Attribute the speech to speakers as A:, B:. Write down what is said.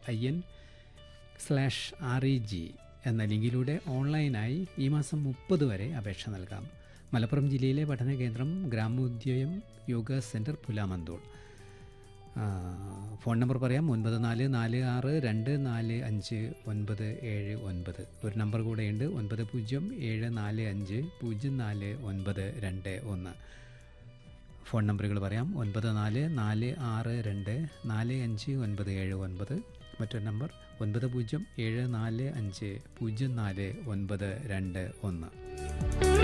A: I N slash R E G എന്ന ലിങ്കിലൂടെ ഓൺലൈനായി ഈ മാസം മുപ്പത് വരെ അപേക്ഷ നൽകാം മലപ്പുറം ജില്ലയിലെ പഠന കേന്ദ്രം ഗ്രാമോദ്യം യോഗ സെൻറ്റർ പുലാമന്തോൾ ആ, ഫോൺ നമ്പർ പറയാം ഒൻപത് നാല് നാല് ആറ് രണ്ട് നാല് അഞ്ച് ഒൻപത് ഏഴ് ഒൻപത് ഒരു നമ്പർ കൂടെയുണ്ട് ഒൻപത് പൂജ്യം ഏഴ് നാല് അഞ്ച് പൂജ്യം നാല് ഒൻപത് രണ്ട് ഒന്ന് ഫോൺ നമ്പറുകൾ പറയാം ഒൻപത് നാല് നാല് ആറ് രണ്ട് നാല് അഞ്ച് ഒൻപത് ഏഴ് ഒൻപത് മറ്റൊരു നമ്പർ ഒൻപത് പൂജ്യം ഏഴ് നാല് അഞ്ച് പൂജ്യം നാല് ഒൻപത് രണ്ട് ഒന്ന്